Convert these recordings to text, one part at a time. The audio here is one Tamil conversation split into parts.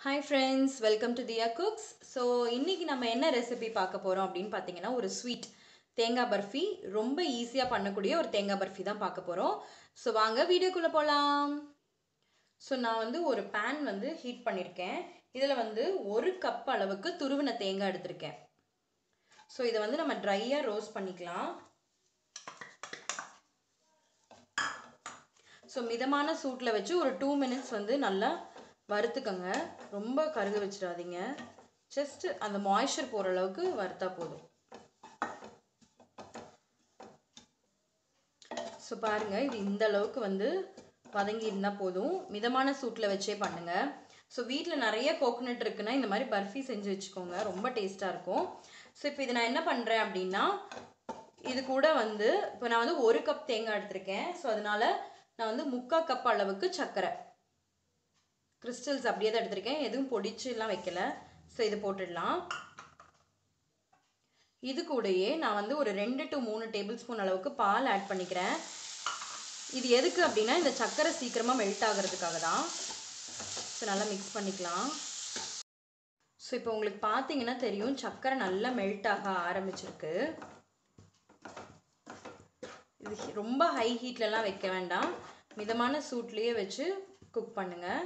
hi friends welcome to Thiya cooks so இன்றைக்கி நம்ம என்ன ரெசிபி பார்க்க போகிறோம் அப்படின்னு பார்த்தீங்கன்னா ஒரு ஸ்வீட் தேங்காய் பர்ஃபி ரொம்ப ஈஸியாக பண்ணக்கூடிய ஒரு தேங்காய் பர்ஃபி தான் பார்க்க போகிறோம் ஸோ வாங்க வீடியோக்குள்ளே போகலாம் ஸோ நான் வந்து ஒரு பேன் வந்து ஹீட் பண்ணியிருக்கேன் இதில் வந்து ஒரு கப் அளவுக்கு துருவின தேங்காய் எடுத்திருக்கேன் ஸோ இதை வந்து நம்ம ட்ரையாக ரோஸ்ட் பண்ணிக்கலாம் ஸோ மிதமான சூட்டில் வச்சு ஒரு டூ மினிட்ஸ் வந்து நல்லா வறுத்துக்கங்க ரொம்ப கருக வச்சிடாதீங்க ஜஸ்ட் அந்த மாய்ஸ்சர் போகிற அளவுக்கு வறுத்தா போதும் ஸோ பாருங்கள் இது இந்த அளவுக்கு வந்து வதங்கி இருந்தால் போதும் மிதமான சூட்டில் வச்சே பண்ணுங்கள் ஸோ வீட்டில் நிறைய கோகோனட் இருக்குன்னா இந்த மாதிரி பர்ஃபி செஞ்சு வச்சுக்கோங்க ரொம்ப டேஸ்ட்டாக இருக்கும் ஸோ இப்போ இது நான் என்ன பண்ணுறேன் அப்படின்னா இது கூட வந்து இப்போ நான் வந்து ஒரு கப் தேங்காய் எடுத்திருக்கேன் ஸோ அதனால நான் வந்து முக்கால் கப் அளவுக்கு சர்க்கரை கிறிஸ்டல்ஸ் அப்படியே தான் எடுத்திருக்கேன் எதுவும் பொடிச்சுலாம் வைக்கல ஸோ இது போட்டுடலாம் இது கூடயே நான் வந்து ஒரு ரெண்டு டு மூணு டேபிள் ஸ்பூன் அளவுக்கு பால் ஆட் பண்ணிக்கிறேன் இது எதுக்கு அப்படின்னா இந்த சர்க்கரை சீக்கிரமாக மெல்ட் ஆகிறதுக்காக தான் ஸோ நல்லா மிக்ஸ் பண்ணிக்கலாம் ஸோ இப்போ உங்களுக்கு பார்த்தீங்கன்னா தெரியும் சர்க்கரை நல்லா மெல்ட் ஆக ஆரம்பிச்சிருக்கு இது ரொம்ப ஹை ஹீட்லலாம் வைக்க வேண்டாம் மிதமான சூட்லேயே வச்சு குக் பண்ணுங்கள்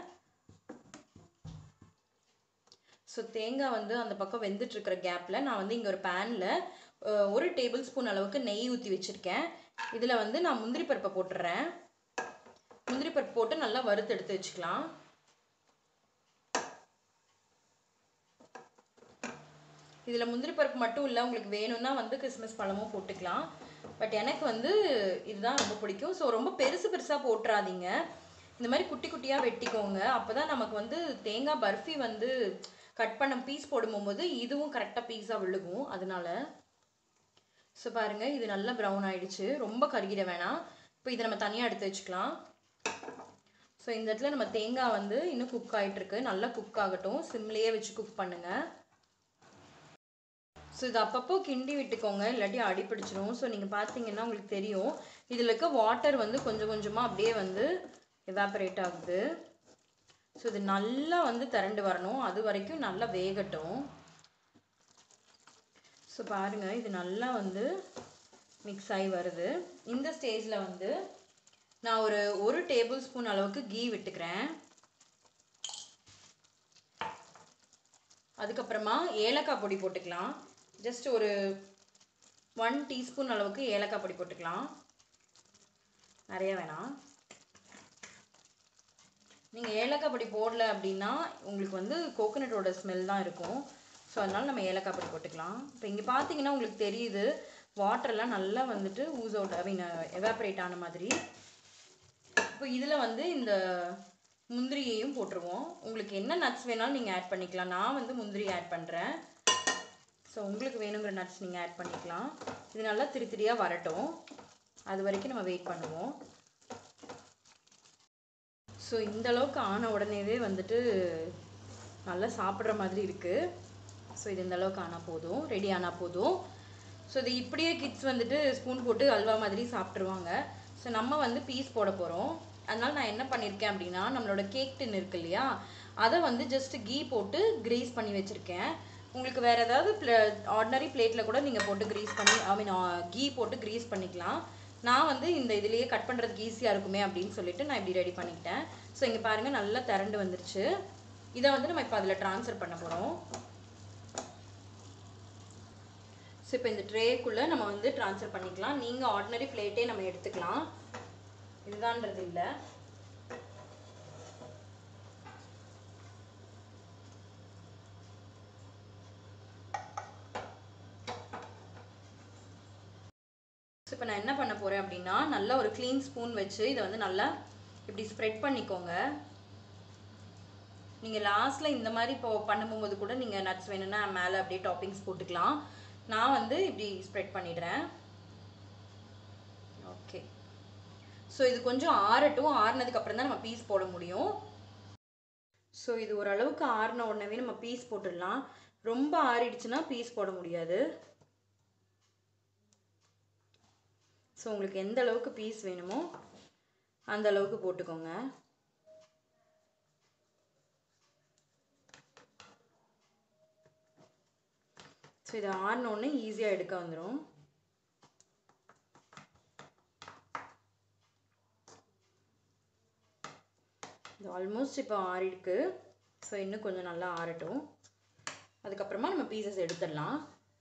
ஸோ தேங்காய் வந்து அந்த பக்கம் வெந்துட்டுருக்கிற கேப்பில் நான் வந்து இங்கே ஒரு பேனில் ஒரு டேபிள் ஸ்பூன் அளவுக்கு நெய் ஊற்றி வச்சுருக்கேன் இதில் வந்து நான் முந்திரி பருப்பை போட்டுடுறேன் முந்திரி பருப்பு போட்டு நல்லா வறுத்து எடுத்து வச்சுக்கலாம் இதில் முந்திரி பருப்பு மட்டும் இல்லை உங்களுக்கு வேணும்னா வந்து கிறிஸ்மஸ் பழமும் போட்டுக்கலாம் பட் எனக்கு வந்து இதுதான் ரொம்ப பிடிக்கும் ஸோ ரொம்ப பெருசு பெருசாக போட்டுறாதீங்க இந்த மாதிரி குட்டி குட்டியாக வெட்டிக்கோங்க அப்போ தான் நமக்கு வந்து தேங்காய் பர்ஃபி வந்து கட் பண்ண பீஸ் போடும்போது இதுவும் கரெக்டாக பீஸாக விழுகும் அதனால ஸோ பாருங்கள் இது நல்லா ப்ரௌன் ஆகிடுச்சு ரொம்ப கருகிட வேணாம் இப்போ இதை நம்ம தனியாக எடுத்து வச்சுக்கலாம் ஸோ இந்த இடத்துல நம்ம தேங்காய் வந்து இன்னும் குக் ஆகிட்டுருக்கு நல்லா குக் ஆகட்டும் சிம்லேயே வச்சு குக் பண்ணுங்கள் ஸோ இது அப்பப்போ கிண்டி விட்டுக்கோங்க இல்லாட்டி அடி பிடிச்சிரும் ஸோ நீங்கள் பார்த்தீங்கன்னா உங்களுக்கு தெரியும் இதில் இருக்க வாட்டர் வந்து கொஞ்சம் கொஞ்சமாக அப்படியே வந்து எவாபரேட் ஆகுது ஸோ இது நல்லா வந்து திரண்டு வரணும் அது வரைக்கும் நல்லா வேகட்டும் ஸோ பாருங்கள் இது நல்லா வந்து மிக்ஸ் ஆகி வருது இந்த ஸ்டேஜில் வந்து நான் ஒரு ஒரு டேபிள் ஸ்பூன் அளவுக்கு கீ விட்டுக்கிறேன் அதுக்கப்புறமா ஏலக்காய் பொடி போட்டுக்கலாம் ஜஸ்ட் ஒரு ஒன் டீஸ்பூன் அளவுக்கு ஏலக்காய் பொடி போட்டுக்கலாம் நிறைய வேணாம் நீங்கள் ஏலக்காய் பொடி போடல அப்படின்னா உங்களுக்கு வந்து கோகோனட்டோட ஸ்மெல் தான் இருக்கும் ஸோ அதனால் நம்ம ஏலக்காய் பொடி போட்டுக்கலாம் இப்போ இங்கே பார்த்தீங்கன்னா உங்களுக்கு தெரியுது வாட்டர்லாம் நல்லா வந்துட்டு ஊஸ் அவுட் ஐ மீன் எவாப்ரேட் ஆன மாதிரி இப்போ இதில் வந்து இந்த முந்திரியையும் போட்டுருவோம் உங்களுக்கு என்ன நட்ஸ் வேணாலும் நீங்கள் ஆட் பண்ணிக்கலாம் நான் வந்து முந்திரி ஆட் பண்ணுறேன் ஸோ உங்களுக்கு வேணுங்கிற நட்ஸ் நீங்கள் ஆட் பண்ணிக்கலாம் இது நல்லா திரி திரியாக வரட்டும் அது வரைக்கும் நம்ம வெயிட் பண்ணுவோம் ஸோ இந்த அளவுக்கு ஆன உடனேவே வந்துட்டு நல்லா சாப்பிட்ற மாதிரி இருக்குது ஸோ இது இந்த அளவுக்கு ஆனால் போதும் ரெடி ஆனால் போதும் ஸோ இது இப்படியே கிட்ஸ் வந்துட்டு ஸ்பூன் போட்டு அல்வா மாதிரி சாப்பிட்ருவாங்க ஸோ நம்ம வந்து பீஸ் போட போகிறோம் அதனால் நான் என்ன பண்ணியிருக்கேன் அப்படின்னா நம்மளோட கேக் டின் இருக்கு இல்லையா அதை வந்து ஜஸ்ட் கீ போட்டு க்ரீஸ் பண்ணி வச்சுருக்கேன் உங்களுக்கு வேறு ஏதாவது ப்ளே ஆர்டினரி பிளேட்டில் கூட நீங்கள் போட்டு க்ரீஸ் பண்ணி ஐ மீன் கீ போட்டு க்ரீஸ் பண்ணிக்கலாம் நான் வந்து இந்த இதுலேயே கட் பண்ணுறதுக்கு ஈஸியாக இருக்குமே அப்படின்னு சொல்லிட்டு நான் இப்படி ரெடி பண்ணிக்கிட்டேன் ஸோ இங்கே பாருங்கள் நல்லா திரண்டு வந்துருச்சு இதை வந்து நம்ம இப்போ அதில் ட்ரான்ஸ்ஃபர் பண்ண போகிறோம் ஸோ இப்போ இந்த ட்ரேக்குள்ளே நம்ம வந்து ட்ரான்ஸ்ஃபர் பண்ணிக்கலாம் நீங்கள் ஆர்டினரி பிளேட்டே நம்ம எடுத்துக்கலாம் இதுதான்றது இல்லை ஸோ இப்போ நான் என்ன பண்ண போகிறேன் அப்படின்னா நல்லா ஒரு க்ளீன் ஸ்பூன் வச்சு இதை வந்து நல்லா இப்படி ஸ்ப்ரெட் பண்ணிக்கோங்க நீங்கள் லாஸ்ட்டில் இந்த மாதிரி இப்போ பண்ணும்போது கூட நீங்கள் நட்ஸ் வேணும்னா மேலே அப்படியே டாப்பிங்ஸ் போட்டுக்கலாம் நான் வந்து இப்படி ஸ்ப்ரெட் பண்ணிடுறேன் ஓகே ஸோ இது கொஞ்சம் ஆறட்டும் ஆறுனதுக்கப்புறம் தான் நம்ம பீஸ் போட முடியும் ஸோ இது ஓரளவுக்கு ஆறின உடனே நம்ம பீஸ் போட்டுடலாம் ரொம்ப ஆறிடுச்சுன்னா பீஸ் போட முடியாது ஸோ உங்களுக்கு எந்த அளவுக்கு பீஸ் வேணுமோ அந்த அளவுக்கு போட்டுக்கோங்க ஸோ இதை ஆறினோடனே ஈஸியாக எடுக்க வந்துடும் இது ஆல்மோஸ்ட் இப்போ ஆறிருக்கு ஸோ இன்னும் கொஞ்சம் நல்லா ஆறட்டும் அதுக்கப்புறமா நம்ம பீசஸ் எடுத்துடலாம்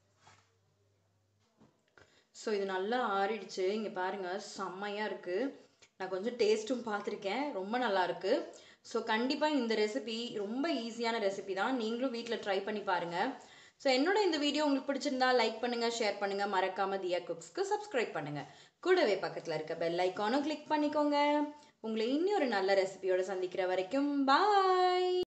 ஸோ இது நல்லா ஆறிடுச்சு இங்கே பாருங்கள் செம்மையாக இருக்குது நான் கொஞ்சம் டேஸ்ட்டும் பார்த்துருக்கேன் ரொம்ப நல்லா இருக்கு ஸோ கண்டிப்பாக இந்த ரெசிபி ரொம்ப ஈஸியான ரெசிபி தான் நீங்களும் வீட்டில் ட்ரை பண்ணி பாருங்கள் ஸோ என்னோட இந்த வீடியோ உங்களுக்கு பிடிச்சிருந்தா லைக் பண்ணுங்கள் ஷேர் பண்ணுங்கள் மறக்காமல் தியா குக்ஸ்க்கு சப்ஸ்கிரைப் பண்ணுங்கள் கூடவே பக்கத்தில் இருக்க பெல் ஐக்கானும் கிளிக் பண்ணிக்கோங்க உங்களை இன்னொரு நல்ல ரெசிபியோட சந்திக்கிற வரைக்கும் பாய்